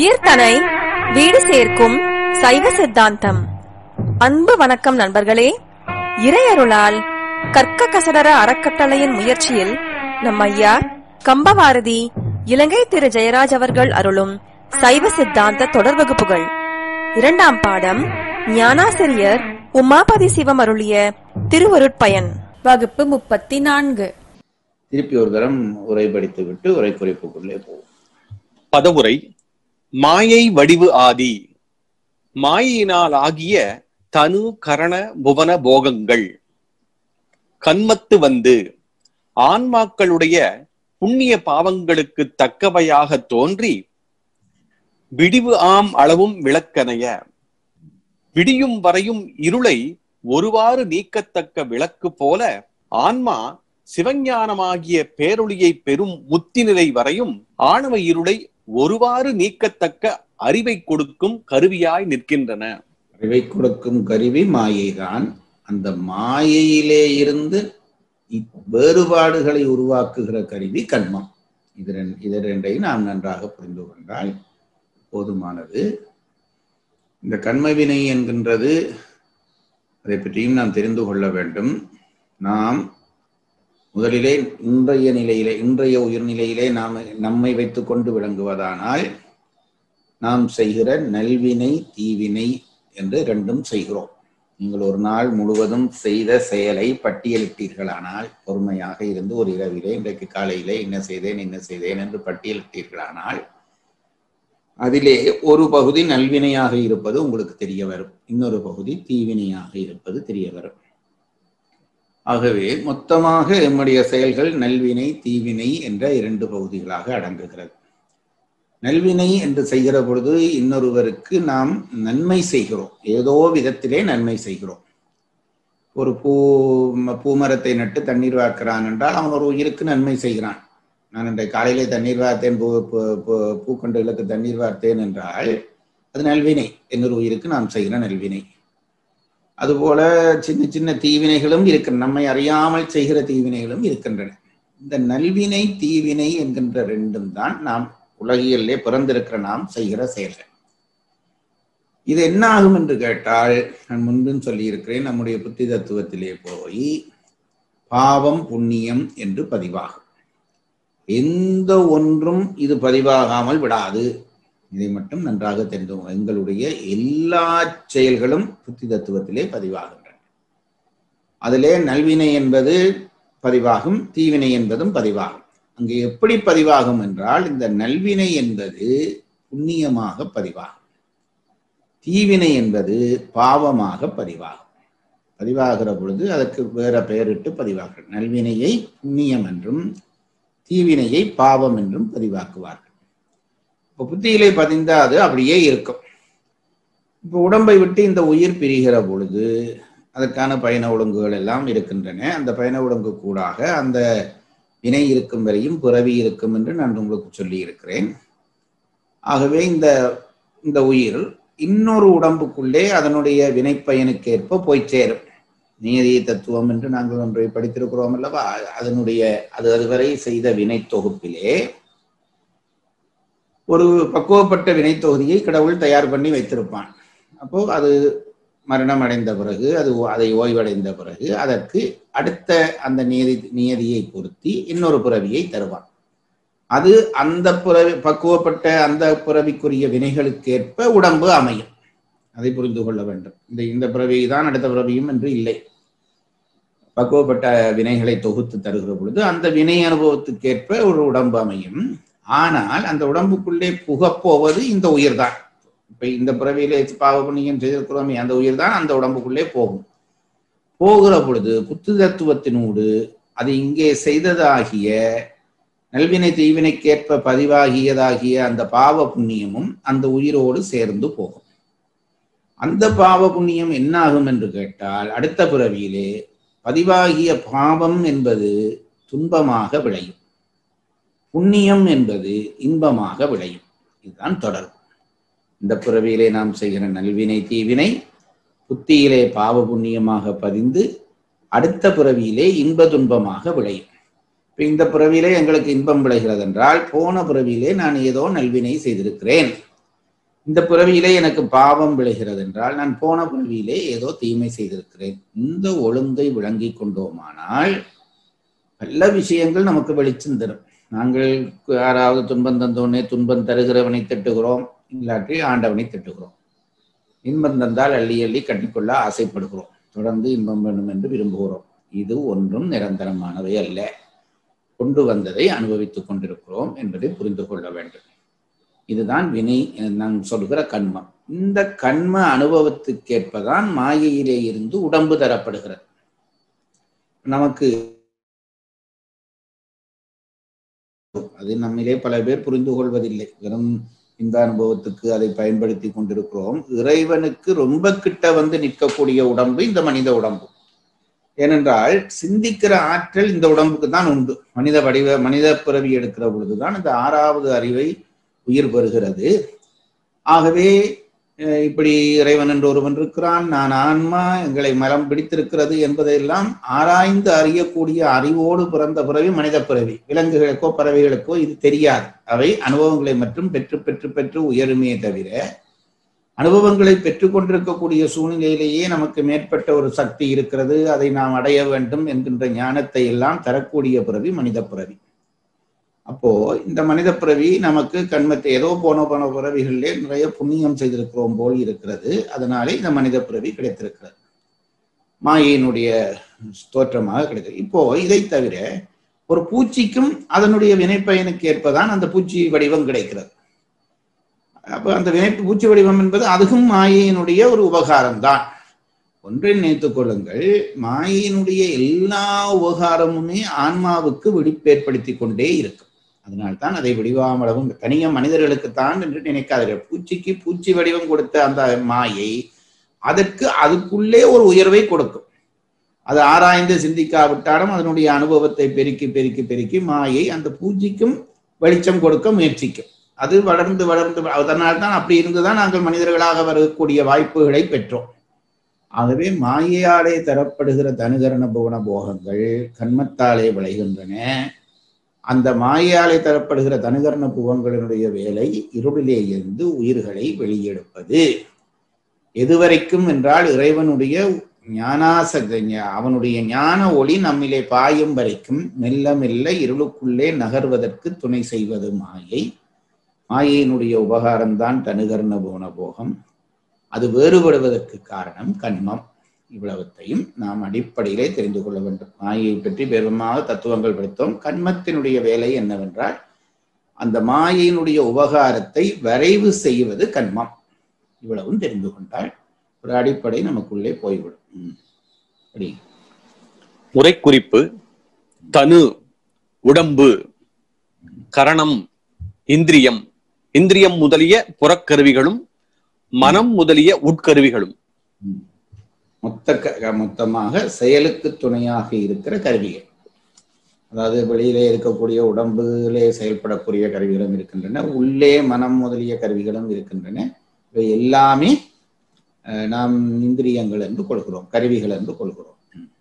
உயிர்தனை வீடு சேர்க்கும் சைவ சித்தாந்தம் அன்பு வணக்கம் நண்பர்களே இறையருளால் கற்க கசடர அறக்கட்டளையின் முயற்சியில் நம் ஐயா கம்பவாரதி இலங்கை திரு ஜெயராஜ் அவர்கள் அருளும் சைவ சித்தாந்த தொடர் வகுப்புகள் இரண்டாம் பாடம் ஞானாசிரியர் உமாபதி சிவம் அருளிய திருவருட்பயன் வகுப்பு முப்பத்தி நான்கு திருப்பி ஒரு தரம் உரை படித்துவிட்டு உரை குறிப்புக்குள்ளே போவோம் பதவுரை மாயை வடிவு ஆதி மாயினால் ஆகிய தனு கரண புவன போகங்கள் கண்மத்து வந்து ஆன்மாக்களுடைய புண்ணிய பாவங்களுக்கு தக்கவையாக தோன்றி விடிவு ஆம் அளவும் விளக்கனைய விடியும் வரையும் இருளை ஒருவாறு நீக்கத்தக்க விளக்கு போல ஆன்மா சிவஞானமாகிய பேரொளியை பெறும் முத்திநிலை வரையும் ஆணவ இருளை ஒருவாறு நீக்கத்தக்க அறிவை கொடுக்கும் கருவியாய் நிற்கின்றன அறிவை கொடுக்கும் கருவி மாயைதான் அந்த மாயையிலே இருந்து இ- வேறுபாடுகளை உருவாக்குகிற கருவி கண்மம் இது ரெண்- இது ரெண்டையும் நாம் நன்றாக புரிந்து கொண்டால் போதுமானது இந்த கண்மவினை என்கின்றது அதை பற்றியும் நாம் தெரிந்து கொள்ள வேண்டும் நாம் முதலிலே இன்றைய நிலையிலே இன்றைய உயிர்நிலையிலே நாம் நம்மை வைத்துக் கொண்டு விளங்குவதானால் நாம் செய்கிற நல்வினை தீவினை என்று ரெண்டும் செய்கிறோம் நீங்கள் ஒரு நாள் முழுவதும் செய்த செயலை பட்டியலிட்டீர்களானால் பொறுமையாக இருந்து ஒரு இரவிலே இன்றைக்கு காலையிலே என்ன செய்தேன் என்ன செய்தேன் என்று பட்டியலிட்டீர்களானால் அதிலே ஒரு பகுதி நல்வினையாக இருப்பது உங்களுக்கு தெரிய வரும் இன்னொரு பகுதி தீவினையாக இருப்பது தெரிய வரும் ஆகவே மொத்தமாக நம்முடைய செயல்கள் நல்வினை தீவினை என்ற இரண்டு பகுதிகளாக அடங்குகிறது நல்வினை என்று செய்கிற பொழுது இன்னொருவருக்கு நாம் நன்மை செய்கிறோம் ஏதோ விதத்திலே நன்மை செய்கிறோம் ஒரு பூ ம- பூமரத்தை நட்டு தண்ணீர் வார்க்கிறான் என்றால் அவன் ஒரு உயிருக்கு நன்மை செய்கிறான் நான் இன்றைய காலையிலே தண்ணீர் வார்த்தேன் பூ பூ- பூ- பூக்கண்டுகளுக்கு தண்ணீர் வார்த்தேன் என்றால் அது நல்வினை இன்னொரு உயிருக்கு நாம் செய்கிற நல்வினை அதுபோல சின்ன சின்ன தீவினைகளும் இருக்கின்றன நம்மை அறியாமல் செய்கிற தீவினைகளும் இருக்கின்றன இந்த நல்வினை தீவினை என்கின்ற ரெண்டும் தான் நாம் உலகியல்லே பிறந்திருக்கிற நாம் செய்கிற செயல்கள் இது என்ன ஆகும் என்று கேட்டால் நான் முன்பும் சொல்லியிருக்கிறேன் நம்முடைய புத்தி தத்துவத்திலே போய் பாவம் புண்ணியம் என்று பதிவாகும் எந்த ஒன்றும் இது பதிவாகாமல் விடாது இதை மட்டும் நன்றாக தெரிந்து கொள்ளுங்கள். எங்களுடைய எல்லா செயல்களும் புத்தி தத்துவத்திலே பதிவாகின்றன அதிலே நல்வினை என்பது பதிவாகும் தீவினை என்பதும் பதிவாகும் அங்கே எப்படி பதிவாகும் என்றால் இந்த நல்வினை என்பது புண்ணியமாக பதிவாகும் தீவினை என்பது பாவமாக பதிவாகும் பதிவாகிற பொழுது அதற்கு வேற பெயரிட்டு பதிவாகும் நல்வினையை புண்ணியம் என்றும் தீவினையை பாவம் என்றும் பதிவாக்குவார்கள் இப்போ புத்தியிலே பதிந்தா அது அப்படியே இருக்கும் இப்போ உடம்பை விட்டு இந்த உயிர் பிரிகிற பொழுது அதற்கான பயண ஒழுங்குகள் எல்லாம் இருக்கின்றன அந்த பயண ஒழுங்கு கூடாக அந்த வினை இருக்கும் வரையும் பிறவி இருக்கும் என்று நான் உங்களுக்கு சொல்லி இருக்கிறேன் ஆகவே இந்த இந்த உயிர் இன்னொரு உடம்புக்குள்ளே அதனுடைய வினைப்பயனுக்கேற்ப போய் சேரும் நியதி தத்துவம் என்று நாங்கள் ஒன்றை படித்திருக்கிறோம் அல்லவா அதனுடைய அது அதுவரை செய்த வினை தொகுப்பிலே ஒரு பக்குவப்பட்ட வினை தொகுதியை கடவுள் தயார் பண்ணி வைத்திருப்பான் அப்போ அது மரணம் அடைந்த பிறகு அது ஓ- அதை ஓய்வடைந்த பிறகு அதற்கு அடுத்த அந்த நியதி நியதியை பொருத்தி இன்னொரு பிறவியை தருவான் அது அந்த புறவி பக்குவப்பட்ட அந்த பிறவிக்குரிய வினைகளுக்கேற்ப உடம்பு அமையும் அதை புரிந்து கொள்ள வேண்டும் இந்த இந்த பிறவி தான் அடுத்த பிறவியும் என்று இல்லை பக்குவப்பட்ட வினைகளை தொகுத்து தருகிற பொழுது அந்த வினை அனுபவத்துக்கேற்ப ஒரு உடம்பு அமையும் ஆனால் அந்த உடம்புக்குள்ளே புகப்போவது இந்த உயிர் தான் இப்ப இந்த பிறவியிலே பாவ புண்ணியம் செய்திருக்கிறோமே அந்த உயிர் தான் அந்த உடம்புக்குள்ளே போகும் போகிற பொழுது புத்து தத்துவத்தினோடு அது இங்கே செய்ததாகிய நல்வினை தீவினைக்கேற்ப பதிவாகியதாகிய அந்த பாவ புண்ணியமும் அந்த உயிரோடு சேர்ந்து போகும் அந்த பாவ புண்ணியம் என்ன ஆகும் என்று கேட்டால் அடுத்த பிறவியிலே பதிவாகிய பாவம் என்பது துன்பமாக விளையும் புண்ணியம் என்பது இன்பமாக விளையும் இதுதான் தொடர்பு இந்த பிறவியிலே நாம் செய்கிற நல்வினை தீவினை புத்தியிலே பாவ புண்ணியமாக பதிந்து அடுத்த பிறவியிலே இன்ப துன்பமாக விளையும் இப்ப இந்த பிறவியிலே எங்களுக்கு இன்பம் விளைகிறது என்றால் போன பிறவியிலே நான் ஏதோ நல்வினை செய்திருக்கிறேன் இந்த பிறவியிலே எனக்கு பாவம் விளைகிறது என்றால் நான் போன பிறவியிலே ஏதோ தீமை செய்திருக்கிறேன் இந்த ஒழுங்கை விளங்கி கொண்டோமானால் பல விஷயங்கள் நமக்கு வெளிச்சம் தரும் நாங்கள் யாராவது துன்பம் தந்தோடனே துன்பம் தருகிறவனை திட்டுகிறோம் இல்லாட்டி ஆண்டவனை திட்டுகிறோம் இன்பம் தந்தால் அள்ளி அள்ளி கட்டிக்கொள்ள ஆசைப்படுகிறோம் தொடர்ந்து இன்பம் வேண்டும் என்று விரும்புகிறோம் இது ஒன்றும் நிரந்தரமானவை அல்ல கொண்டு வந்ததை அனுபவித்துக் கொண்டிருக்கிறோம் என்பதை புரிந்து கொள்ள வேண்டும் இதுதான் வினை நான் சொல்கிற கண்மம் இந்த கண்ம அனுபவத்துக்கேற்பதான் மாயையிலே இருந்து உடம்பு தரப்படுகிறது நமக்கு அது நம்மிலே பல பேர் புரிந்து கொள்வதில்லை வெறும் இந்த அனுபவத்துக்கு அதை பயன்படுத்தி கொண்டிருக்கிறோம் இறைவனுக்கு ரொம்ப கிட்ட வந்து நிற்கக்கூடிய உடம்பு இந்த மனித உடம்பு ஏனென்றால் சிந்திக்கிற ஆற்றல் இந்த உடம்புக்கு தான் உண்டு மனித வடிவ மனித பிறவி எடுக்கிற பொழுதுதான் இந்த ஆறாவது அறிவை உயிர் பெறுகிறது ஆகவே அஹ், இப்படி இறைவன் என்று ஒருவன் இருக்கிறான் நான் ஆன்மா எங்களை மரம் பிடித்திருக்கிறது என்பதையெல்லாம் ஆராய்ந்து அறியக்கூடிய அறிவோடு பிறந்த பிறவி மனித பிறவி விலங்குகளுக்கோ பறவைகளுக்கோ இது தெரியாது அவை அனுபவங்களை மட்டும் பெற்று பெற்று பெற்று உயருமே தவிர அனுபவங்களை பெற்றுக்கொண்டிருக்கக்கூடிய சூழ்நிலையிலேயே நமக்கு மேற்பட்ட ஒரு சக்தி இருக்கிறது அதை நாம் அடைய வேண்டும் என்கின்ற ஞானத்தை எல்லாம் தரக்கூடிய பிறவி மனித பிறவி அப்போ இந்த மனித பிறவி நமக்கு கண்மத்தை ஏதோ போன போன பிறவிகளிலே நிறைய புண்ணியம் செய்திருக்கிறோம் போல் இருக்கிறது அதனாலே இந்த மனித பிறவி கிடைத்திருக்கிறது மாயையினுடைய தோற்றமாக கிடைத்தது இப்போ இதை தவிர ஒரு பூச்சிக்கும் அதனுடைய வினைப்பயனுக்கு ஏற்பதான் அந்த பூச்சி வடிவம் கிடைக்கிறது அப்ப அந்த வினை பூச்சி வடிவம் என்பது அதுவும் மாயையினுடைய ஒரு உபகாரம் தான் ஒன்றை நினைத்துக் கொள்ளுங்கள் மாயையினுடைய எல்லா உபகாரமுமே ஆன்மாவுக்கு விழிப்பேற்படுத்தி கொண்டே இருக்கும் அதனால்தான் அதை விடிவாமளவும் தனிய மனிதர்களுக்குத்தான் என்று நினைக்காதீர்கள் பூச்சிக்கு பூச்சி வடிவம் கொடுத்த அந்த மாயை அதற்கு அதுக்குள்ளே ஒரு உயர்வை கொடுக்கும் அது ஆராய்ந்து சிந்திக்காவிட்டாலும் அதனுடைய அனுபவத்தை பெருக்கி பெருக்கி பெருக்கி மாயை அந்த பூச்சிக்கும் வெளிச்சம் கொடுக்க முயற்சிக்கும் அது வளர்ந்து வளர்ந்து அதனால் தான் அப்படி இருந்துதான் நாங்கள் மனிதர்களாக வரக்கூடிய வாய்ப்புகளை பெற்றோம் ஆகவே மாயையாலே தரப்படுகிற தனுகரண புவன போகங்கள் கண்மத்தாலே விளைகின்றன அந்த மாயையாலே தரப்படுகிற தனுகரண புவங்களினுடைய வேலை இருளிலே இருந்து உயிர்களை வெளியெடுப்பது எதுவரைக்கும் என்றால் இறைவனுடைய ஞானாச அவனுடைய ஞான ஒளி நம்மிலே பாயும் வரைக்கும் மெல்ல மெல்ல இருளுக்குள்ளே நகர்வதற்கு துணை செய்வது மாயை மாயையினுடைய உபகாரம்தான் தனுகர்ண போன போகம் அது வேறுபடுவதற்கு காரணம் கண்மம் இவ்வளவத்தையும் நாம் அடிப்படையிலே தெரிந்து கொள்ள வேண்டும் மாயை பற்றி பெருமாக தத்துவங்கள் படித்தோம் கண்மத்தினுடைய வேலை என்னவென்றால் அந்த மாயையினுடைய உபகாரத்தை வரைவு செய்வது கண்மம் இவ்வளவும் தெரிந்து கொண்டால் ஒரு அடிப்படை நமக்குள்ளே போய்விடும் ம். சரி முறைக்குறிப்பு தனு உடம்பு கரணம் இந்திரியம் இந்திரியம் முதலிய புறக்கருவிகளும் மனம் முதலிய உட்கருவிகளும் ம். மொத்த க- மொத்தமாக செயலுக்கு துணையாக இருக்கிற கருவிகள் அதாவது வெளியிலே இருக்கக்கூடிய உடம்புலே செயல்படக்கூடிய கருவிகளும் இருக்கின்றன உள்ளே மனம் முதலிய கருவிகளும் இருக்கின்றன இவை எல்லாமே அஹ், நாம் இந்திரியங்கள் என்று கொள்கிறோம் கருவிகள் என்று கொள்கிறோம்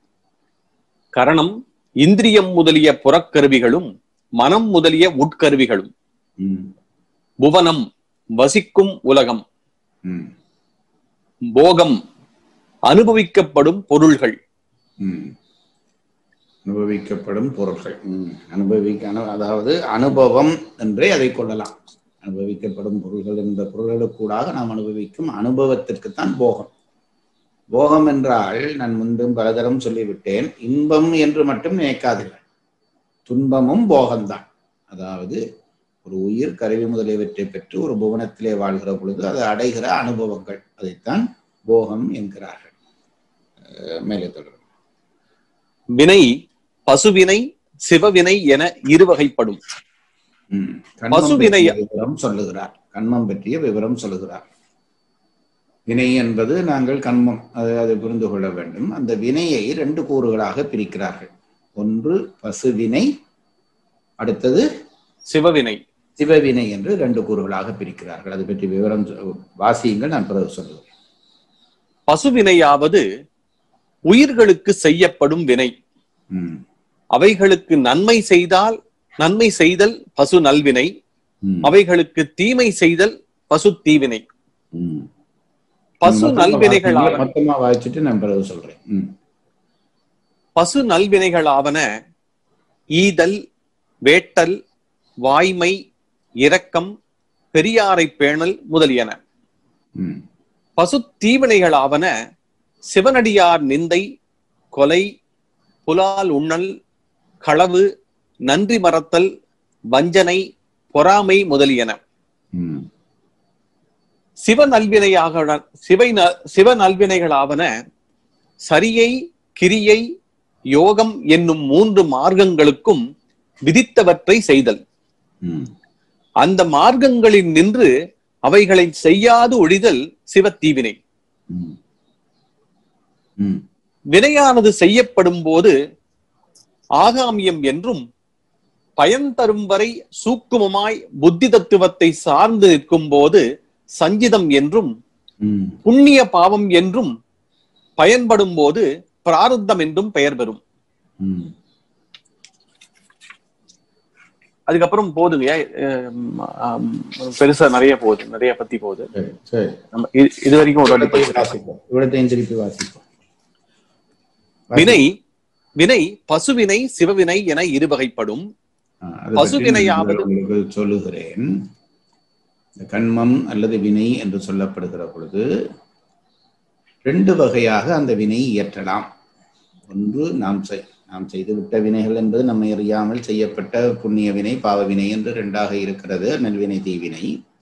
கரணம் இந்திரியம் முதலிய புறக்கருவிகளும் மனம் முதலிய உட்கருவிகளும் ம், புவனம் வசிக்கும் உலகம் ம், போகம் அனுபவிக்கப்படும் பொருள்கள் ம். அனுபவிக்கப்படும் பொருட்கள் ம், அனுபவிக்க அனு- அதாவது அனுபவம் என்றே அதை கொள்ளலாம் அனுபவிக்கப்படும் பொருள்கள் என்ற பொருள்களுக்கூடாக நாம் அனுபவிக்கும் அனுபவத்திற்குத்தான் போகம் போகம் என்றால் நான் முன்பும் பலதரம் சொல்லிவிட்டேன் இன்பம் என்று மட்டும் நினைக்காதீர்கள் துன்பமும் போகம்தான் அதாவது ஒரு உயிர் கருவி முதலியவற்றை பெற்று ஒரு புவனத்திலே வாழ்கிற பொழுது அது அடைகிற அனுபவங்கள் அதைத்தான் போகம் என்கிறார்கள் அஹ் மேலே தொடரும் வினை பசுவினை சிவவினை என இருவகைப்படும் ம். கண்மம் பசுவினை- பற்றிய விவரம் சொல்லுகிறார் கண்மம் பற்றிய விவரம் சொல்லுகிறார் வினை என்பது நாங்கள் கண்மம் அதை அதை புரிந்து கொள்ள வேண்டும் அந்த வினையை ரெண்டு கூறுகளாக பிரிக்கிறார்கள் ஒன்று பசுவினை அடுத்தது சிவவினை சிவவினை என்று ரெண்டு கூறுகளாக பிரிக்கிறார்கள் அது பற்றி விவரம் சொ- வாசியுங்கள் நான் பிறகு சொல்லுவேன் பசுவினையாவது உயிர்களுக்கு செய்யப்படும் வினை ம். அவைகளுக்கு நன்மை செய்தால் நன்மை செய்தல் பசு நல்வினை ம். அவைகளுக்கு தீமை செய்தல் பசு தீவினை ம். பசு மொத்தமா நல்வினைகள் வாசிங்க, மொத்தமா வாசிச்சுட்டு நான் பிறகு சொல்றேன் ம். பசு நல்வினைகளாவன ஈதல் வேட்டல் வாய்மை இரக்கம் பெரியாரை பேணல் முதலியன ம். பசு தீவினைகளாவன சிவனடியார் நிந்தை கொலை புலால் உண்ணல் களவு நன்றி மறத்தல் வஞ்சனை பொறாமை முதலியன ம். சிவ நல்வினையாக சிவை ந- சிவ நல்வினைகளாவன சரியை கிரியை யோகம் என்னும் மூன்று மார்க்கங்களுக்கும் விதித்தவற்றை செய்தல் ம். அந்த மார்க்கங்களில் நின்று அவைகளை செய்யாது ஒழிதல் சிவத்தீவினை ம். ம். வினையானது செய்யப்படும் போது ஆகாமியம் என்றும் பயன் தரும் வரை சூக்குமமாய் புத்தி தத்துவத்தை சார்ந்து நிற்கும் போது சஞ்சிதம் என்றும் ம். புண்ணிய பாவம் என்றும் பயன்படும் போது பிராரத்தம் என்றும் பெயர் பெறும் ம். அதுக்கப்புறம் போதுங்க அஹ் ஆம், பெருசா நிறைய போகுது நிறைய பத்தி போகுது சரி சரி நம்ம இது- இது வரைக்கும் ஒரு வாட்டி இவ்வளத்தையும் பேசலாம். வாசிப்போம் இவ்வளத்தையும் திருப்பி வாசிப்போம் வினை வினை பசுவினை சிவவினை என இருவகைப்படும் ஆ, அதை பசுவினையாவது- பற்றி நான் உங்களுக்கு சொல்லுகிறேன் இந்த கண்மம் அல்லது வினை என்று சொல்லப்படுகிற பொழுது ரெண்டு வகையாக அந்த வினை இயற்றலாம் ஒன்று நாம் செய் நாம் செய்துவிட்ட வினைகள் என்பது நம்மை அறியாமல் செய்யப்பட்ட புண்ணிய வினை பாவ வினை என்று ரெண்டாக இருக்கிறது நல்வினை தீவினை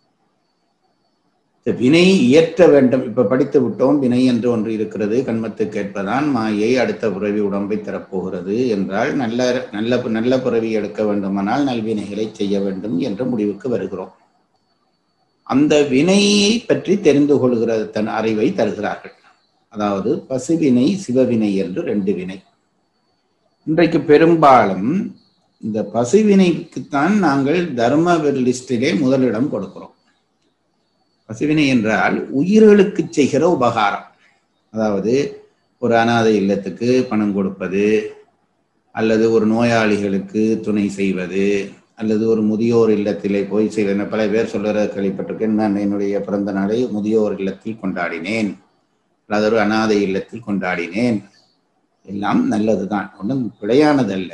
இந்த வினை இயற்ற வேண்டும் இப்ப படித்து விட்டோம் வினை என்று ஒன்று இருக்கிறது கண்மத்துக்கு ஏற்பதான் மாயை அடுத்த பிறவி உடம்பை தரப்போகிறது என்றால் நல்ல நல்ல நல்ல பிறவி எடுக்க வேண்டுமானால் நல்வினைகளை செய்ய வேண்டும் என்ற முடிவுக்கு வருகிறோம் அந்த வினையை பற்றி தெரிந்து கொள்கிற தன் அறிவை தருகிறார்கள் அதாவது பசுவினை சிவவினை என்று ரெண்டு வினை இன்றைக்கு பெரும்பாலும் இந்த பசுவினைக்குத்தான் நாங்கள் தர்ம லிஸ்டிலே முதலிடம் கொடுக்கிறோம் பசுவினை என்றால் உயிர்களுக்கு செய்கிற உபகாரம் அதாவது ஒரு அனாதை இல்லத்துக்கு பணம் கொடுப்பது அல்லது ஒரு நோயாளிகளுக்கு துணை செய்வது அல்லது ஒரு முதியோர் இல்லத்திலே போய் செய்த பல பேர் சொல்லுற கேள்விப்பட்டிருக்கேன் நான் என்னுடைய பிறந்த நாளை முதியோர் இல்லத்தில் கொண்டாடினேன் அல்லது ஒரு அனாதை இல்லத்தில் கொண்டாடினேன் எல்லாம் நல்லதுதான் ஒன்றும் பிழையானதல்ல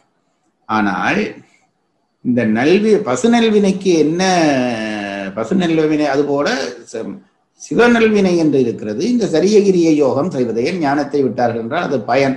ஆனால் இந்த நல்வி பசுநல்வினைக்கு என்ன பசுநல்வினை அதுபோல ச- சிவநல்வினை என்று இருக்கிறது இந்த சரியகிரிய யோகம் செய்வதே ஞானத்தை விட்டார்கள் என்றால் அது பயன்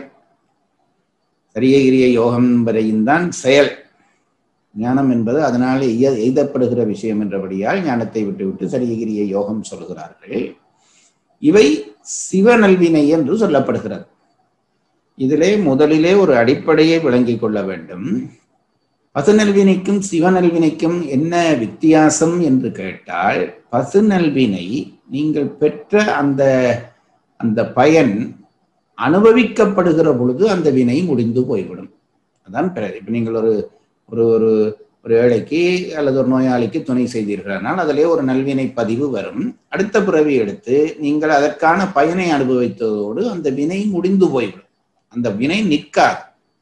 சரியகிரிய யோகம் வரையும் தான் செயல் ஞானம் என்பது அதனால் எய்ய- எய்தப்படுகிற விஷயம் என்றபடியால் ஞானத்தை விட்டுவிட்டு சரியகிரிய யோகம் சொல்கிறார்கள் இவை சிவநல்வினை என்று சொல்லப்படுகிறது இதிலே முதலிலே ஒரு அடிப்படையை விளங்கிக் கொள்ள வேண்டும் பசுநல்வினைக்கும் சிவநல்வினைக்கும் என்ன வித்தியாசம் என்று கேட்டால் பசுநல்வினை நீங்கள் பெற்ற அந்த அந்த பயன் அனுபவிக்கப்படுகிற பொழுது அந்த வினை முடிந்து போய்விடும் அதான் பிறகு இப்ப நீங்கள் ஒரு ஒரு ஒரு ஒரு ஏழைக்கு அல்லது ஒரு நோயாளிக்கு துணை செய்தீர்களானால் அதிலே ஒரு நல்வினை பதிவு வரும் அடுத்த பிறவி எடுத்து நீங்கள் அதற்கான பயனை அனுபவித்ததோடு அந்த வினை முடிந்து போய்விடும் அந்த வினை நிற்காது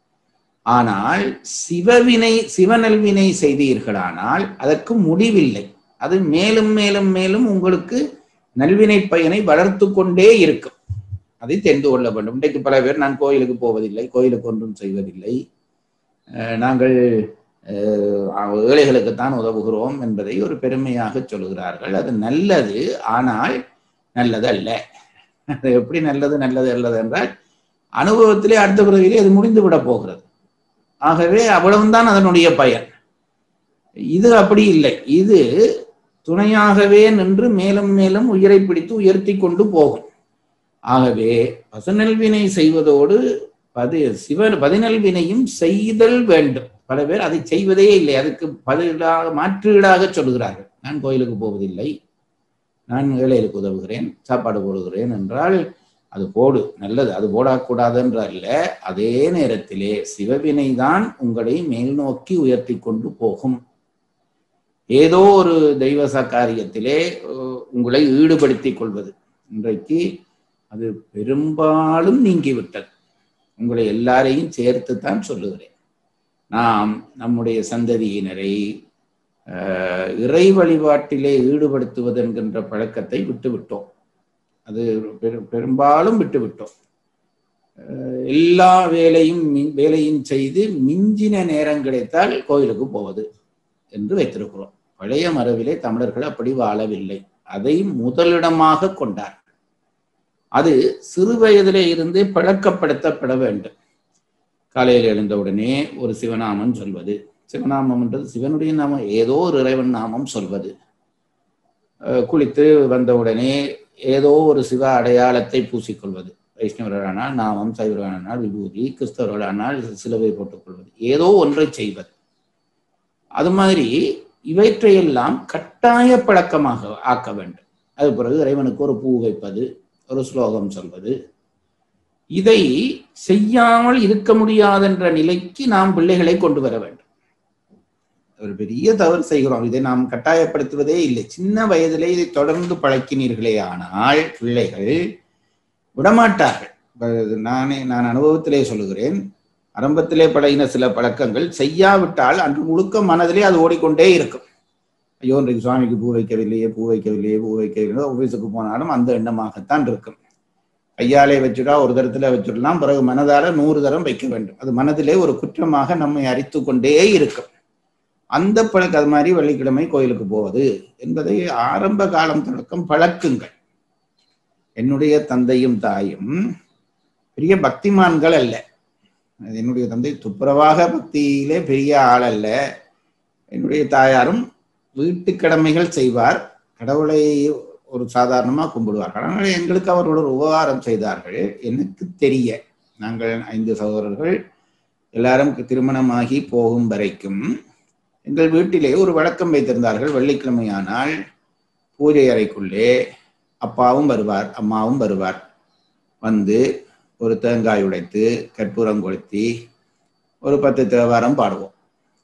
ஆனால் சிவவினை சிவநல்வினை செய்தீர்களானால் அதற்கு முடிவில்லை அது மேலும் மேலும் மேலும் உங்களுக்கு நல்வினை பயனை வளர்த்து கொண்டே இருக்கும் அதை தெரிந்து கொள்ள வேண்டும் இன்றைக்கு பல பேர் நான் கோயிலுக்கு போவதில்லை கோயிலுக்கு ஒன்றும் செய்வதில்லை அஹ் நாங்கள் அஹ், ஏழைகளுக்குத்தான் உதவுகிறோம் என்பதை ஒரு பெருமையாக சொல்லுகிறார்கள் அது நல்லது ஆனால் நல்லது அல்ல அது எப்படி நல்லது நல்லது அல்லது என்றால் அனுபவத்திலே அடுத்த பிறவிலே அது முடிந்து விட போகிறது ஆகவே அவ்வளவுதான் அதனுடைய பயன் இது அப்படி இல்லை இது துணையாகவே நின்று மேலும் மேலும் உயிரை பிடித்து உயர்த்தி கொண்டு போகும் ஆகவே பசுநல்வினை செய்வதோடு பதி சிவ பதினல்வினையும் செய்தல் வேண்டும் பல பேர் அதை செய்வதே இல்லை அதுக்கு பதிலாக மாற்றீடாக சொல்லுகிறார்கள் நான் கோயிலுக்கு போவதில்லை நான் ஏழைகளுக்கு உதவுகிறேன் சாப்பாடு போடுகிறேன் என்றால் அது போடு நல்லது அது போடக்கூடாதுன்ற அல்ல அதே நேரத்திலே சிவவினை தான் உங்களை மேல் நோக்கி உயர்த்தி கொண்டு போகும் ஏதோ ஒரு தெய்வ காரியத்திலே அஹ், உங்களை ஈடுபடுத்திக் கொள்வது இன்றைக்கு அது பெரும்பாலும் நீங்கிவிட்டது உங்களை எல்லாரையும் சேர்த்து தான் சொல்லுகிறேன் நாம் நம்முடைய சந்ததியினரை அஹ், இறை வழிபாட்டிலே ஈடுபடுத்துவது என்கின்ற பழக்கத்தை விட்டுவிட்டோம் அது பெரு- பெரும்பாலும் விட்டுவிட்டோம் அஹ், எல்லா வேலையும் மி- வேலையும் செய்து மிஞ்சின நேரம் கிடைத்தால் கோயிலுக்கு போவது என்று வைத்திருக்கிறோம் பழைய மரபிலே தமிழர்கள் அப்படி வாழவில்லை அதை முதலிடமாக கொண்டார் அது சிறு வயதிலே இருந்தே பழக்கப்படுத்தப்பட வேண்டும் காலையில் எழுந்தவுடனே ஒரு சிவநாமம் சொல்வது சிவநாமம் என்றது சிவனுடைய நாமம் ஏதோ ஒரு இறைவன் நாமம் சொல்வது அஹ் குளித்து வந்தவுடனே ஏதோ ஒரு சிவ அடையாளத்தை பூசிக்கொள்வது வைஷ்ணவர்களானால் நாமம் சைவர்களானால் விபூதி கிறிஸ்தவர்களானால் சிலுவை போட்டுக் கொள்வது ஏதோ ஒன்றை செய்வது அது மாதிரி இவற்றையெல்லாம் கட்டாய பழக்கமாக ஆக்க வேண்டும் அது பிறகு இறைவனுக்கு ஒரு பூ வைப்பது ஒரு ஸ்லோகம் சொல்வது இதை செய்யாமல் இருக்க முடியாதென்ற நிலைக்கு நாம் பிள்ளைகளை கொண்டு வர வேண்டும் ஒரு பெரிய தவறு செய்கிறோம் இதை நாம் கட்டாயப்படுத்துவதே இல்லை சின்ன வயதிலே இதை தொடர்ந்து பழக்கினீர்களே ஆனால் பிள்ளைகள் விடமாட்டார்கள் இப்ப இது நானே நான் அனுபவத்திலே சொல்லுகிறேன் ஆரம்பத்திலே பழகின சில பழக்கங்கள் செய்யாவிட்டால் அன்று முழுக்க மனதிலே அது ஓடிக்கொண்டே இருக்கும் ஐயோ இன்றைக்கு சுவாமிக்கு பூ வைக்கவில்லையே பூ வைக்கவில்லையே பூ வைக்கவில்லையோ ஆஃபீஸுக்கு போனாலும் அந்த எண்ணமாகத்தான் இருக்கும் கையாலே வச்சுட்டா ஒரு தரத்துல வச்சுடலாம் பிறகு மனதால நூறு தரம் வைக்க வேண்டும் அது மனதிலே ஒரு குற்றமாக நம்மை அரித்து கொண்டே இருக்கும் அந்த பழக்க அது மாதிரி வெள்ளிக்கிழமை கோயிலுக்கு போவது என்பதை ஆரம்ப காலம் தொடக்கம் பழக்குங்கள் என்னுடைய தந்தையும் தாயும் பெரிய பக்திமான்கள் அல்ல அது என்னுடைய தந்தை துப்புரவாக பக்தியிலே பெரிய ஆள் அல்ல என்னுடைய தாயாரும் வீட்டு கடமைகள் செய்வார் கடவுளை ஒரு சாதாரணமா கும்பிடுவார்கள் ஆனால் எங்களுக்கு அவரோட ஒரு உபகாரம் செய்தார்கள் எனக்கு தெரிய நாங்கள் ஐந்து சகோதரர்கள் எல்லாரும் திருமணமாகி போகும் வரைக்கும் எங்கள் வீட்டிலே ஒரு வழக்கம் வைத்திருந்தார்கள் வெள்ளிக்கிழமையானால் பூஜை அறைக்குள்ளே அப்பாவும் வருவார் அம்மாவும் வருவார் வந்து ஒரு தேங்காய் உடைத்து கற்பூரம் கொளுத்தி ஒரு பத்து தேவாரம் பாடுவோம்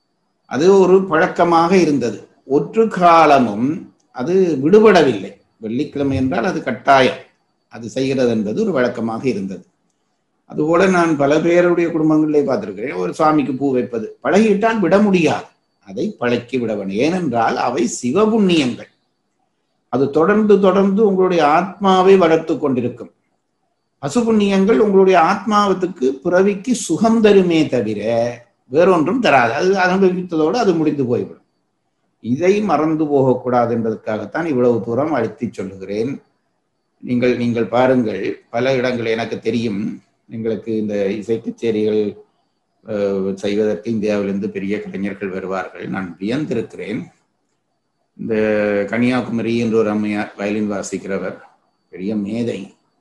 அது ஒரு பழக்கமாக இருந்தது ஒற்று காலமும் அது விடுபடவில்லை வெள்ளிக்கிழமை என்றால் அது கட்டாயம் அது செய்கிறது என்பது ஒரு வழக்கமாக இருந்தது அதுபோல நான் பல பேருடைய குடும்பங்களிலே பார்த்திருக்கிறேன் ஒரு சுவாமிக்கு பூ வைப்பது பழகிவிட்டால் விட முடியாது அதை பழக்கி விட வேண்டும் ஏனென்றால் அவை சிவபுண்ணியங்கள் அது தொடர்ந்து தொடர்ந்து உங்களுடைய ஆத்மாவை வளர்த்து கொண்டிருக்கும் பசுபுண்ணியங்கள் உங்களுடைய ஆத்மாவத்துக்கு பிறவிக்கு சுகம் தருமே தவிர வேறொன்றும் தராது அது அனுபவித்ததோடு அது முடிந்து போய்விடும் இதை மறந்து போகக்கூடாது என்பதற்காகத்தான் இவ்வளவு தூரம் அழுத்தி சொல்லுகிறேன் நீங்கள் நீங்கள் பாருங்கள் பல இடங்கள் எனக்கு தெரியும் எங்களுக்கு இந்த இசை கச்சேரிகள் அஹ், செய்வதற்கு இந்தியாவிலிருந்து பெரிய கலைஞர்கள் வருவார்கள் நான் வியந்திருக்கிறேன் இந்த கன்னியாகுமரி என்ற ஒரு அம்மையார் வயலின் வாசிக்கிறவர் பெரிய மேதை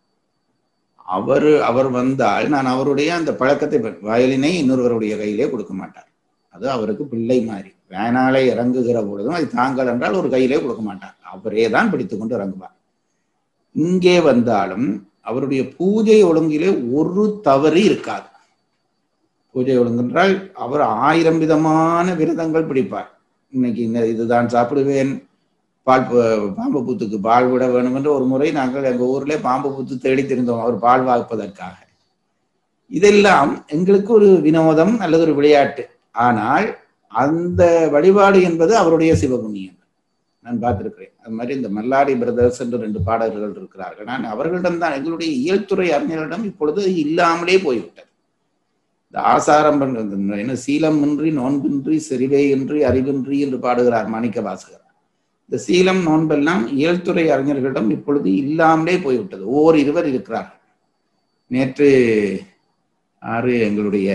அவர் அவர் வந்தால் நான் அவருடைய அந்த பழக்கத்தை பெ- வயலினை இன்னொருவருடைய கையிலே கொடுக்க மாட்டார் அது அவருக்கு பிள்ளை மாதிரி வேணாலே இறங்குகிற பொழுதும் அது தாங்கள் என்றால் ஒரு கையிலே கொடுக்க மாட்டார் அவரே தான் பிடித்து கொண்டு இறங்குவார் இங்கே வந்தாலும் அவருடைய பூஜை ஒழுங்கிலே ஒரு தவறு இருக்காது பூஜை ஒழுங்கென்றால் அவர் ஆயிரம் விதமான விரதங்கள் பிடிப்பார் இன்னைக்கு இந்த இதுதான் சாப்பிடுவேன் பால் ப- பாம்பு பூத்துக்கு பால் விட வேணும் என்று ஒரு முறை நாங்கள் எங்க ஊர்ல பாம்பு பூத்து தேடி தெரிந்தோம் அவர் பால் வாய்ப்பதற்காக இதெல்லாம் எங்களுக்கு ஒரு வினோதம் அல்லது ஒரு விளையாட்டு ஆனால் அந்த வழிபாடு என்பது அவருடைய சிவபுண்ணியம் நான் பார்த்திருக்கிறேன் அது மாதிரி இந்த மல்லாடி பிரதர்ஸ் என்று ரெண்டு பாடகர்கள் இருக்கிறார்கள் நான் அவர்களிடம் தான் எங்களுடைய இயல்துறை அறிஞர்களிடம் இப்பொழுது அது இல்லாமலே போய்விட்டது இந்த ஆசாரம் பண்றது என்ன சீலமின்றி நோன்பின்றி செறிவையின்றி அறிவின்றி என்று பாடுகிறார் மாணிக்க வாசகர் இந்த சீலம் நோன்பெல்லாம் இயல்துறை அறிஞர்களிடம் இப்பொழுது இல்லாமலே போய்விட்டது ஓர் இருவர் இருக்கிறார்கள் நேற்று ஆறு எங்களுடைய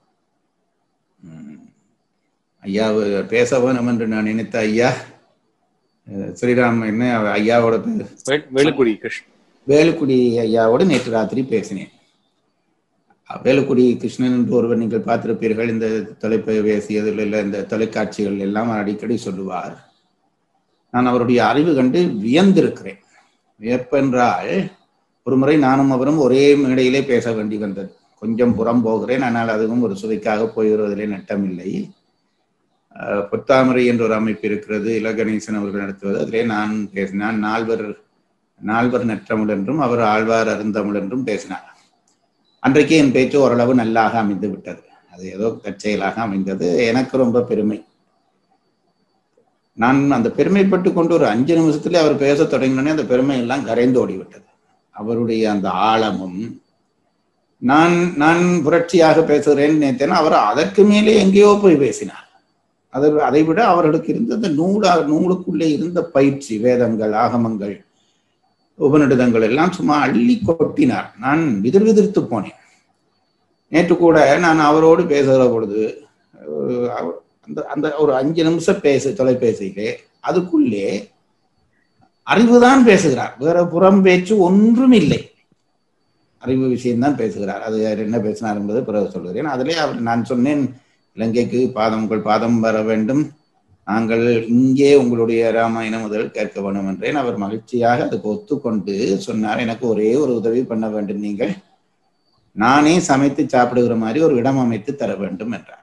ம், ஐயா பேச வேணும் என்று நான் நினைத்த ஐயா அஹ், ஸ்ரீராம் என்ன ஐயாவோட பேர் வே- வேலுக்குடி கிருஷ்ணன் வேலுக்குடி ஐயாவோடு நேற்று ராத்திரி பேசினேன் வேலுக்குடி கிருஷ்ணன் என்று ஒருவர் நீங்கள் பார்த்திருப்பீர்கள் இந்த தொலைபேசியதில் இல்லை இந்த தொலைக்காட்சிகள் எல்லாம் அடிக்கடி சொல்லுவார் நான் அவருடைய அறிவு கண்டு வியந்திருக்கிறேன் வியப்பென்றால் ஒரு முறை நானும் அவரும் ஒரே மேடையிலே பேச வேண்டி வந்தது கொஞ்சம் புறம் போகிறேன் ஆனால் அதுவும் ஒரு சுவைக்காக போய் வருவதிலே நட்டமில்லை அஹ், பொத்தாமரை என்ற ஒரு அமைப்பு இருக்கிறது இலகணேசன் அவர்கள் நடத்துவது அதிலே நான் பேசினான் நால்வர் நால்வர் நற்றமிழ் என்றும் அவர் ஆழ்வார் அருந்தமிழ் என்றும் பேசினார் அன்றைக்கு என் பேச்சு ஓரளவு நல்லாக அமைந்து விட்டது அது ஏதோ தற்செயலாக அமைந்தது எனக்கு ரொம்ப பெருமை நான் அந்த பெருமைப்பட்டு கொண்டு ஒரு அஞ்சு நிமிஷத்துல அவர் பேச தொடங்கினோடனே அந்த பெருமை எல்லாம் கரைந்து ஓடிவிட்டது அவருடைய அந்த ஆழமும் நான் நான் புரட்சியாக பேசுகிறேன்னு நினைத்தேன் அவர் அதற்கு மேலே எங்கேயோ போய் பேசினார் அதை அதை விட அவர்களுக்கு இருந்த அந்த நூலா நூலுக்குள்ளே இருந்த பயிற்சி வேதங்கள் ஆகமங்கள் உபநிடதங்கள் எல்லாம் சும்மா அள்ளி கொட்டினார் நான் விதிர் விதிர்த்து போனேன் நேற்று கூட நான் அவரோடு பேசுகிற பொழுது அஹ், அவர் அந்த அந்த ஒரு அஞ்சு நிமிஷம் பேசு தொலைபேசியிலே அதுக்குள்ளே அறிவுதான் பேசுகிறார் வேற புறம் பேச்சு ஒன்றும் இல்லை அறிவு விஷயம்தான் பேசுகிறார் அது யார் என்ன பேசினார் என்பது பிறகு சொல்கிறேன் அதிலே அவர் நான் சொன்னேன் இலங்கைக்கு பாதம் உங்கள் பாதம் வர வேண்டும் நாங்கள் இங்கே உங்களுடைய ராமாயணம் முதல் கேட்க வேண்டும் என்றேன் அவர் மகிழ்ச்சியாக அதுக்கு ஒத்துக்கொண்டு சொன்னார் எனக்கு ஒரே ஒரு உதவி பண்ண வேண்டும் நீங்கள் நானே சமைத்து சாப்பிடுகிற மாதிரி ஒரு இடம் அமைத்து தர வேண்டும் என்றார்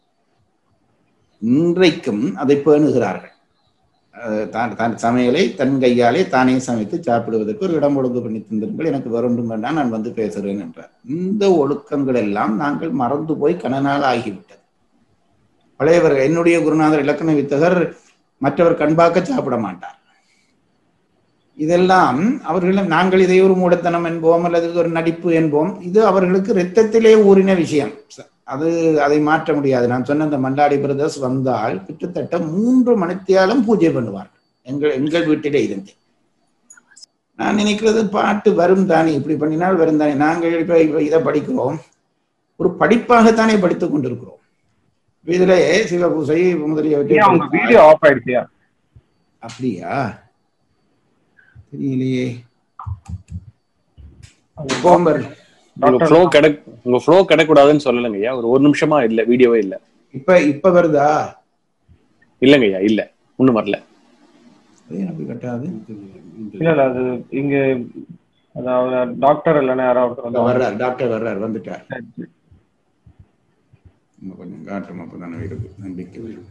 இன்றைக்கும் அதை பேணுகிறார்கள் அஹ் தான் தான் சமையலை தன் கையாலே தானே சமைத்து சாப்பிடுவதற்கு ஒரு இடம் ஒழுங்கு பண்ணி தந்திருங்கள் எனக்கு வேறொன்றும் வேண்டாம் நான் வந்து பேசுகிறேன் என்றார் இந்த ஒழுக்கங்கள் எல்லாம் நாங்கள் மறந்து போய் கன நாள் ஆகிவிட்டது பழையவர் என்னுடைய குருநாதர் இலக்கண வித்தகர் மற்றவர் கண்பாக்க சாப்பிட மாட்டார் இதெல்லாம் அவர்கள் நாங்கள் இதை ஒரு மூடத்தனம் என்போம் அல்லது இது ஒரு நடிப்பு என்போம் இது அவர்களுக்கு இரத்தத்திலே ஊறின விஷயம் அது அதை மாற்ற முடியாது நான் சொன்ன அந்த மண்டாடி பிரதர்ஸ் வந்தால் கிட்டத்தட்ட மூன்று மணித்தியாலும் பூஜை பண்ணுவார்கள் எங்கள் எங்கள் வீட்டிலே இருந்து நான் நினைக்கிறது பாட்டு வரும் தானே இப்படி பண்ணினால் வரும் தானே நாங்கள் இப்ப இப்ப இதை படிக்கிறோம் ஒரு படிப்பாகத்தானே படித்துக் கொண்டிருக்கிறோம் இப்ப இதுல சிவபூசை முதலியவற்றை ஏன் அவங்க வீடியோ ஆஃப் ஆயிடுச்சியா அப்படியா தெரியலையே கோம்பர் உங்க ஃப்ளோ கிடை உங்க ஃப்ளோ கிடைக்கூடாதுன்னு சொல்லலைங்க ஐயா ஒரு ஒரு நிமிஷமா இல்ல வீடியோவே இல்ல இப்ப இப்ப வருதா இல்லைங்க ஐயா இல்ல ஒண்ணும் வரல அது எனக்கு கட்டாது இல்ல இல்ல அது இங்க அதாவது டாக்டர் இல்லைன்னா யாராவது ஒருத்தர் வந்து வர்றார் டாக்டர் வர்றார் வந்துட்டார் நம்ம கொஞ்சம் காட்டும் அப்பதானே இருக்கு நம்பிக்கை வரும்.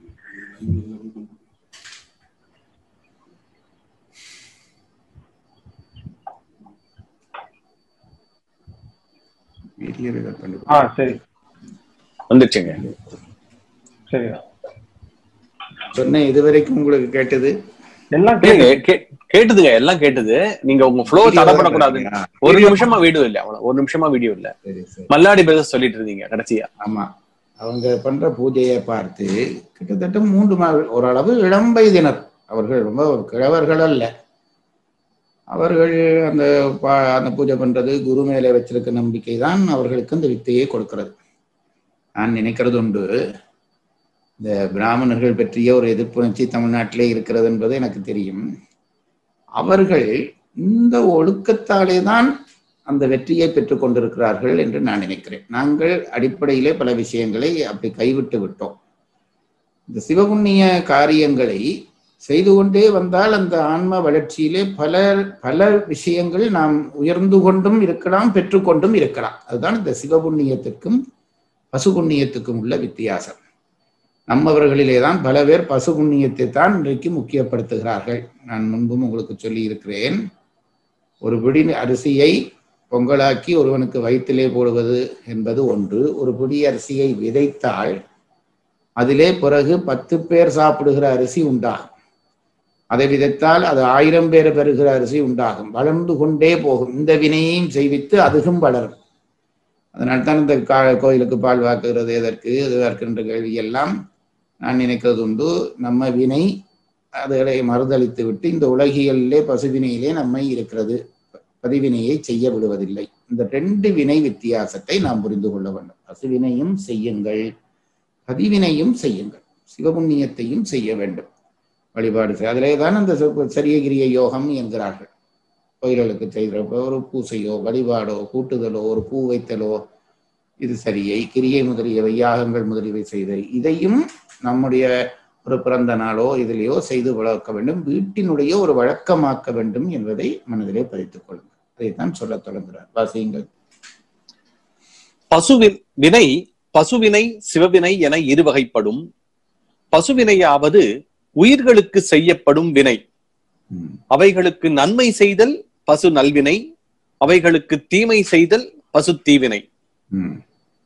வீடியோ ரெக்கார்ட் பண்ணி ஆ சரி வந்துருச்சுங்க சரி சொன்னேன் இதுவரைக்கும் உங்களுக்கு கேட்டது எல்லாம் இல்லைங்க, கேட்டு கே- கேட்டுதுங்க எல்லாம் கேட்டுது நீங்க உங்க ஃப்ளோ தடப்படக்கூடாது ஒரு நிமிஷமா வீடியோ இல்ல அவ்வளவு ஒரு நிமிஷமா வீடியோ இல்ல சரி சரி மல்லாடி பிரதர்ஸ் சொல்லிட்டு இருந்தீங்க கடைசியா ஆமா அவங்க பண்ற பூஜையை பார்த்து கிட்டத்தட்ட மூன்று மா ஓரளவு இளம் வயதினர் அவர்கள் ரொம்ப கிழவர்கள் அல்ல அவர்கள் அந்த பா- அந்த பூஜை பண்றது குரு மேலே வச்சிருக்க நம்பிக்கை தான் அவர்களுக்கு அந்த வித்தையை கொடுக்கிறது நான் நினைக்கிறது உண்டு இந்த பிராமணர்கள் பற்றிய ஒரு எதிர்ப்புணர்ச்சி தமிழ்நாட்டிலே இருக்கிறது என்பது எனக்கு தெரியும் அவர்கள் இந்த ஒழுக்கத்தாலே தான் அந்த வெற்றியை பெற்றுக் கொண்டிருக்கிறார்கள் என்று நான் நினைக்கிறேன் நாங்கள் அடிப்படையிலே பல விஷயங்களை அப்படி கைவிட்டு விட்டோம் இந்த சிவபுண்ணிய காரியங்களை செய்து கொண்டே வந்தால் அந்த ஆன்ம வளர்ச்சியிலே பல பல விஷயங்கள் நாம் உயர்ந்து கொண்டும் இருக்கலாம் பெற்றுக்கொண்டும் இருக்கலாம் அதுதான் இந்த சிவபுண்ணியத்திற்கும் பசுபுண்ணியத்துக்கும் உள்ள வித்தியாசம் நம்மவர்களிலே தான் பல பேர் பசுபுண்ணியத்தை தான் இன்றைக்கு முக்கியப்படுத்துகிறார்கள் நான் முன்பும் உங்களுக்கு சொல்லி இருக்கிறேன் ஒரு பிடி அரிசியை பொங்கலாக்கி ஒருவனுக்கு வயிற்றிலே போடுவது என்பது ஒன்று ஒரு பிடி அரிசியை விதைத்தால் அதிலே பிறகு பத்து பேர் சாப்பிடுகிற அரிசி உண்டாகும் அதை விதைத்தால் அது ஆயிரம் பேர் பெறுகிற அரிசி உண்டாகும் வளர்ந்து கொண்டே போகும் இந்த வினையையும் செய்வித்து அதுவும் வளரும் அதனால் தான் இந்த கா கோயிலுக்கு பால் வாக்குகிறது எதற்கு எதற்கு என்ற கேள்வி எல்லாம் நான் நினைக்கிறது உண்டு நம்ம வினை அதுகளை மறுதளித்து விட்டு இந்த உலகியலிலே பசுவினையிலே நம்மை இருக்கிறது பதிவினையை செய்ய விடுவதில்லை இந்த ரெண்டு வினை வித்தியாசத்தை நாம் புரிந்து கொள்ள வேண்டும் பசுவினையும் செய்யுங்கள் பதிவினையும் செய்யுங்கள் சிவபுண்ணியத்தையும் செய்ய வேண்டும் வழிபாடு செய் அதிலே தான் அந்த ச- சரியகிரிய யோகம் என்கிறார்கள் கோயில்களுக்கு செய்கிறப்ப ஒரு பூசையோ வழிபாடோ கூட்டுதலோ ஒரு பூ வைத்தலோ இது சரியை கிரியை முதலியவை யாகங்கள் முதலியவை செய்தல் இதையும் நம்முடைய ஒரு பிறந்த நாளோ இதிலேயோ செய்து வளர்க்க வேண்டும் வீட்டினுடைய ஒரு வழக்கமாக்க வேண்டும் என்பதை மனதிலே பதித்துக் கொள்ளுங்கள் அதைத்தான் சொல்லத் தொடங்குகிறார் வாசியுங்கள் பசுவின் வினை பசுவினை சிவவினை என இருவகைப்படும் பசுவினையாவது உயிர்களுக்கு செய்யப்படும் வினை ம், அவைகளுக்கு நன்மை செய்தல் பசு நல்வினை அவைகளுக்கு தீமை செய்தல் பசு தீவினை ம்,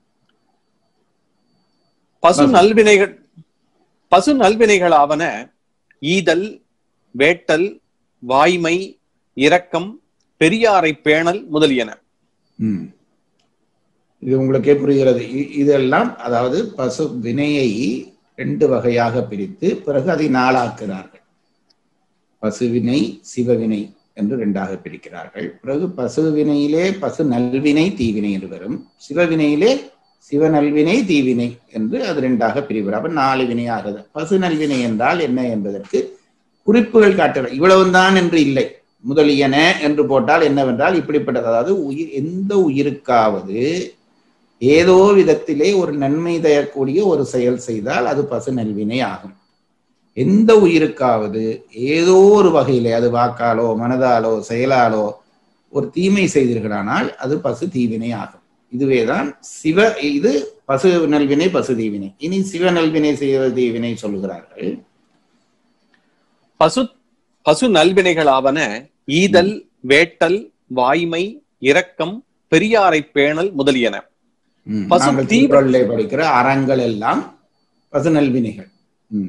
பசு பசு. நல்வினைகள் பசு நல்வினைகளாவன ஈதல் வேட்டல் வாய்மை இரக்கம் பெரியாரை பேணல் முதலியன ம். இது உங்களுக்கே புரிகிறது இ- இதெல்லாம் அதாவது பசு வினையை ரெண்டு வகையாக பிரித்து பிறகு அதை நாளாக்குகிறார்கள் பசுவினை சிவவினை என்று ரெண்டாக பிரிக்கிறார்கள் பிறகு பசு வினையிலே பசு நல்வினை தீவினை என்று வரும் சிவவினையிலே சிவ நல்வினை தீவினை என்று அது ரெண்டாக பிரிவார் அப்ப நாலு வினை ஆகுது பசு நல்வினை என்றால் என்ன என்பதற்கு குறிப்புகள் காட்டுகிறார் இவ்வளவுதான் என்று இல்லை முதலியன என்று போட்டால் என்னவென்றால் இப்படிப்பட்டது அதாவது உயிர் எந்த உயிருக்காவது ஏதோ விதத்திலே ஒரு நன்மை தரக்கூடிய ஒரு செயல் செய்தால் அது பசு நல்வினை ஆகும் எந்த உயிருக்காவது ஏதோ ஒரு வகையிலே அது வாக்காலோ மனதாலோ செயலாலோ ஒரு தீமை செய்தீர்களானால் அது பசு தீவினை ஆகும் இதுவேதான் சிவ இது பசு நல்வினை பசு தீவினை இனி சிவ நல்வினை செய்வ தீவினை சொல்லுகிறார்கள் பசு பசு நல்வினைகளாவன ஈதல் வேட்டல் வாய்மை இரக்கம் பெரியாரை பேணல் முதலியன ம், பசு நாங்கள் தீ- திருக்குறளிலே படிக்கிற அறங்கள் எல்லாம் பசு நல்வினைகள் ம்,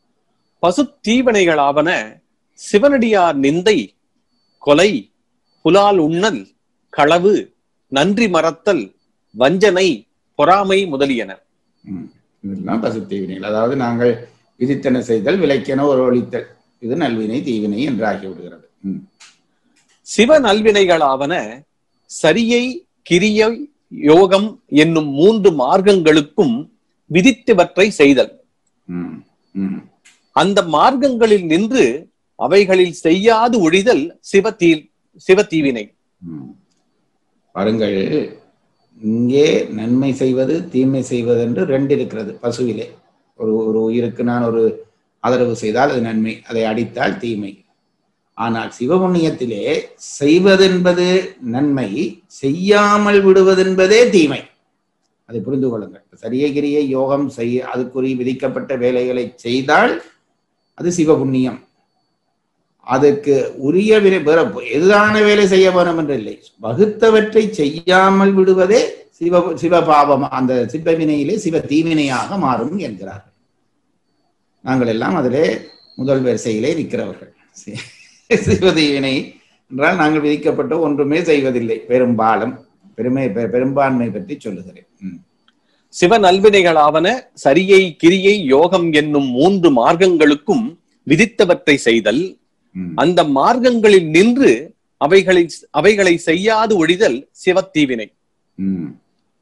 பசு தீவினைகளாவன சிவனடியார் நிந்தை கொலை புலால் உண்ணல் களவு நன்றி மறத்தல் வஞ்சனை பொறாமை முதலியன ம். இதெல்லாம் பசு தீவினைகள் அதாவது நாங்கள் விதித்தன செய்தல் விலைக்கென ஒரு ஒழித்தல் இது நல்வினை தீவினை என்று ஆகிவிடுகிறது ம், சிவ நல்வினைகளாவன சரியை கிரியை யோகம் என்னும் மூன்று மார்க்கங்களுக்கும் விதித்தவற்றை செய்தல் ம், ம், அந்த மார்க்கங்களில் நின்று அவைகளில் செய்யாது ஒழிதல் சிவ தீ சிவ தீவினை ம். பாருங்கள் இங்கே நன்மை செய்வது தீமை செய்வது என்று ரெண்டு இருக்கிறது பசுவிலே ஒரு ஒரு உயிருக்கு நான் ஒரு ஆதரவு செய்தால் அது நன்மை அதை அடித்தால் தீமை ஆனால் சிவபுண்ணியத்திலே செய்வதென்பது நன்மை செய்யாமல் விடுவதென்பதே தீமை அதை புரிந்து கொள்ளுங்கள் சரியை கிரியை யோகம் செய்ய அதுக்குரிய விதிக்கப்பட்ட வேலைகளை செய்தால் அது சிவபுண்ணியம் அதற்கு உரிய வினை வேற எதிரான வேலை செய்ய வேணும் என்று இல்லை வகுத்தவற்றை செய்யாமல் விடுவதே சிவ சிவபாவம் அந்த சிவவினையிலே சிவ தீவினையாக மாறும் என்கிறார்கள் நாங்கள் எல்லாம் அதிலே முதல் வரிசையிலே நிற்கிறவர்கள் சி- சிவதீவினை என்றால் நாங்கள் விதிக்கப்பட்ட ஒன்றுமே செய்வதில்லை பெரும்பாலும் பெருமை பெ- பெரும்பான்மை பற்றி சொல்லுகிறேன் ம். சிவ நல்வினைகளாவன சரியை கிரியை யோகம் என்னும் மூன்று மார்க்கங்களுக்கும் விதித்தவற்றை செய்தல் ம். அந்த மார்க்கங்களில் நின்று அவைகளை அவைகளை செய்யாது ஒழிதல் சிவத்தீவினை ம்.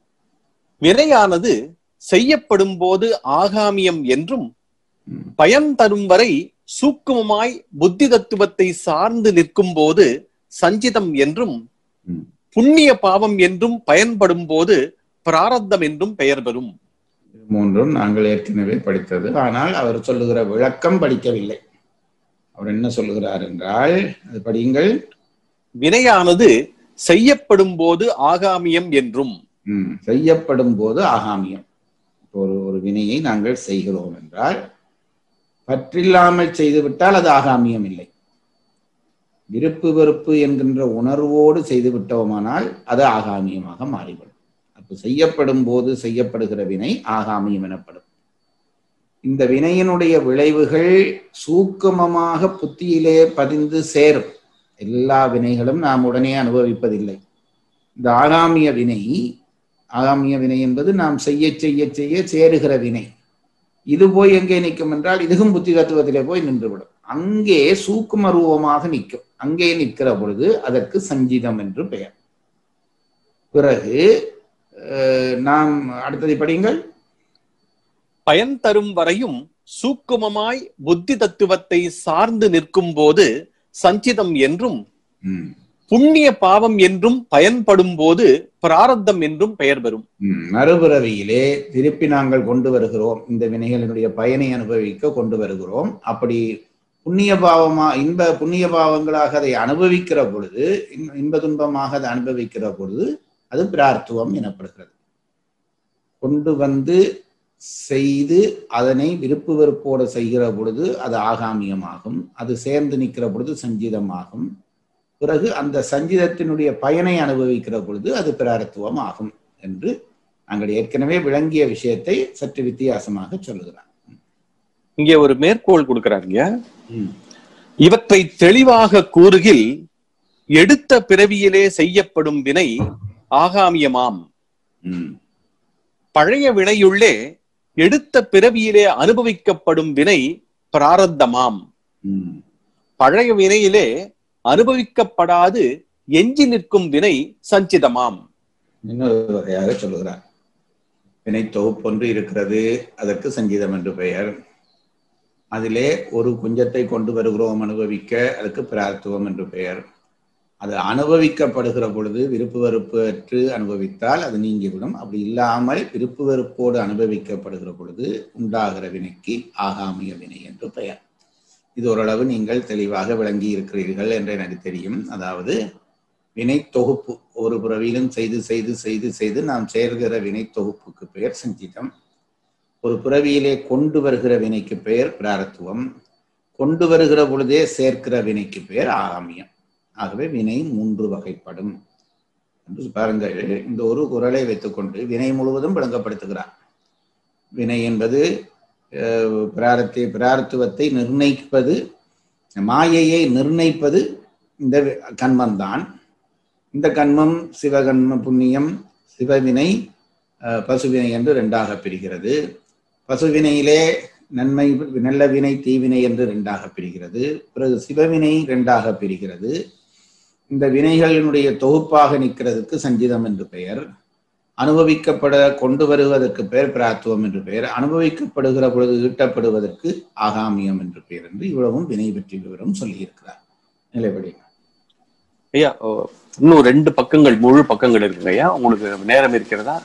வினையானது செய்யப்படும் போது ஆகாமியம் என்றும் ம். பயன் தரும் வரை சூக்குமமாய் புத்தி தத்துவத்தை சார்ந்து நிற்கும் போது சஞ்சிதம் என்றும் ம். புண்ணிய பாவம் என்றும் பயன்படும் போது பிராரத்தம் என்றும் பெயர் பெறும் இது மூன்றும் நாங்கள் ஏற்கனவே படித்தது ஆனால் அவர் சொல்லுகிற விளக்கம் படிக்கவில்லை அவர் என்ன சொல்லுகிறார் என்றால் அது படியுங்கள் வினையானது செய்யப்படும் போது ஆகாமியம் என்றும் ம், செய்யப்படும் போது ஆகாமியம் இப்போ ஒரு ஒரு வினையை நாங்கள் செய்கிறோம் என்றால் பற்றில்லாமல் செய்துவிட்டால் அது ஆகாமியம் இல்லை விருப்பு வெறுப்பு என்கின்ற உணர்வோடு செய்து விட்டோமானால் அது ஆகாமியமாக மாறிவிடும் அப்போ செய்யப்படும் போது செய்யப்படுகிற வினை ஆகாமியம் எனப்படும் இந்த வினையினுடைய விளைவுகள் சூக்குமமாக புத்தியிலே பதிந்து சேரும் எல்லா வினைகளும் நாம் உடனே அனுபவிப்பதில்லை இந்த ஆகாமிய வினை ஆகாமிய வினை என்பது நாம் செய்ய செய்ய செய்ய சேருகிற வினை இது போய் எங்கே நிற்கும் என்றால் இதுவும் புத்தி தத்துவத்திலே போய் நின்றுவிடும் அங்கே சூக்கும ரூபமாக நிற்கும் அங்கே நிற்கிற பொழுது அதற்கு சஞ்சிதம் என்று பெயர் பிறகு அஹ், நாம் அடுத்ததை படியுங்கள் பயன் தரும் வரையும் சூக்குமமாய் புத்தி தத்துவத்தை சார்ந்து நிற்கும் போது சஞ்சிதம் என்றும் ம், புண்ணிய பாவம் என்றும் பயன்படும் போது பிராரத்தம் என்றும் பெயர் பெறும் ம். மறுபிறவியிலே திருப்பி நாங்கள் கொண்டு வருகிறோம் இந்த வினைகளினுடைய பயனை அனுபவிக்க கொண்டு வருகிறோம் அப்படி புண்ணிய பாவமா இன்ப புண்ணிய பாவங்களாக அதை அனுபவிக்கிற பொழுது இன்- இன்ப துன்பமாக அதை அனுபவிக்கிற பொழுது அது பிரார்த்துவம் எனப்படுகிறது கொண்டு வந்து செய்து அதனை விருப்பு வெறுப்போடு செய்கிற பொழுது அது ஆகாமியமாகும் அது சேர்ந்து நிற்கிற பொழுது சஞ்சிதமாகும் பிறகு அந்த சஞ்சிதத்தினுடைய பயனை அனுபவிக்கிற பொழுது அது பிராரத்துவம் ஆகும் என்று நாங்கள் ஏற்கனவே விளங்கிய விஷயத்தை சற்று வித்தியாசமாக சொல்லுகிறார் இங்கே ஒரு மேற்கோள் கொடுக்கிறாருங்க ம். இவற்றை தெளிவாக கூறுகில் எடுத்த பிறவியிலே செய்யப்படும் வினை ஆகாமியமாம் ம். பழைய வினையுள்ளே எடுத்த பிறவியிலே அனுபவிக்கப்படும் வினை பிராரத்தமாம் ம். பழைய வினையிலே அனுபவிக்கப்படாது எஞ்சி நிற்கும் வினை சஞ்சிதமாம் இன்னொரு வகையாக சொல்லுகிறார் வினை தொகுப்பொன்று இருக்கிறது அதற்கு சங்கீதம் என்று பெயர் அதிலே ஒரு குஞ்சத்தை கொண்டு வருகிறோம் அனுபவிக்க அதுக்கு பிரார்த்துவம் என்று பெயர் அது அனுபவிக்கப்படுகிற பொழுது விருப்பு வெறுப்பு அற்று அனுபவித்தால் அது நீங்கிவிடும் அப்படி இல்லாமல் விருப்பு வெறுப்போடு அனுபவிக்கப்படுகிற பொழுது உண்டாகிற வினைக்கு ஆகாமிய வினை என்று பெயர் இது ஓரளவு நீங்கள் தெளிவாக விளங்கி இருக்கிறீர்கள் என்று எனக்கு தெரியும் அதாவது வினை தொகுப்பு ஒரு பிறவியிலும் செய்து செய்து செய்து செய்து நாம் சேர்கிற வினை தொகுப்புக்கு பெயர் சஞ்சிதம் ஒரு பிறவியிலே கொண்டு வருகிற வினைக்கு பெயர் பிராரத்துவம் கொண்டு வருகிற பொழுதே சேர்க்கிற வினைக்கு பெயர் ஆகாமியம் ஆகவே வினை மூன்று வகைப்படும் என்று பாருங்கள் இந்த ஒரு குரலை வைத்துக்கொண்டு வினை முழுவதும் விளங்கப்படுத்துகிறார் வினை என்பது அஹ், பிராரத்தை பிரார்த்துவத்தை நிர்ணயிப்பது மாயையை நிர்ணயிப்பது இந்த கண்மம்தான் இந்த கண்மம் சிவகண்ம புண்ணியம் சிவவினை அஹ், பசுவினை என்று ரெண்டாக பிரிகிறது பசுவினையிலே நன்மை நல்ல வினை தீவினை என்று ரெண்டாக பிரிகிறது பிறகு சிவவினை ரெண்டாக பிரிகிறது இந்த வினைகளினுடைய தொகுப்பாக நிற்கிறதுக்கு சஞ்சிதம் என்று பெயர் அனுபவிக்கப்பட கொண்டு வருவதற்கு பெயர் பிராத்துவம் என்று பெயர் அனுபவிக்கப்படுகிற பொழுது ஈட்டப்படுவதற்கு ஆகாமியம் என்று பெயர் என்று இவ்வளவும் வினை பற்றி விவரம் சொல்லியிருக்கிறார் நிலைப்படி ஐயா ஓ, இன்னும் ரெண்டு பக்கங்கள் முழு பக்கங்கள் இருக்குங்க ஐயா உங்களுக்கு நேரம் இருக்கிறதா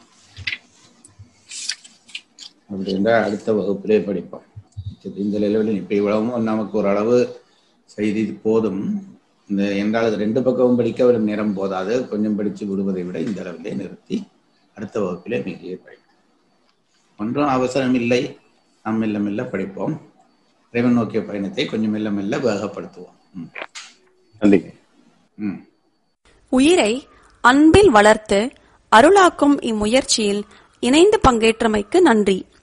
அப்படி என்றால் அடுத்த வகுப்பிலே படிப்போம் சரி, இந்த லெவலில் இப்போ இவ்வளவும் நமக்கு ஓரளவு செய்தி போதும் இந்த என்றால் அது ரெண்டு பக்கமும் படிக்க ஒரு நேரம் போதாது கொஞ்சம் படித்து விடுவதை விட இந்த அளவிலே நிறுத்தி அடுத்த வகுப்பிலே மீதியை படிப்போம் ஒன்றும் அவசரம் இல்லை நாம் மெல்ல மெல்ல படிப்போம் இறைவன் நோக்கிய பயணத்தை கொஞ்சம் மெல்ல மெல்ல வேகப்படுத்துவோம் ம். நன்றிங்க ம் உயிரை அன்பில் வளர்த்து அருளாக்கும் இம்முயற்சியில் இணைந்து பங்கேற்றமைக்கு நன்றி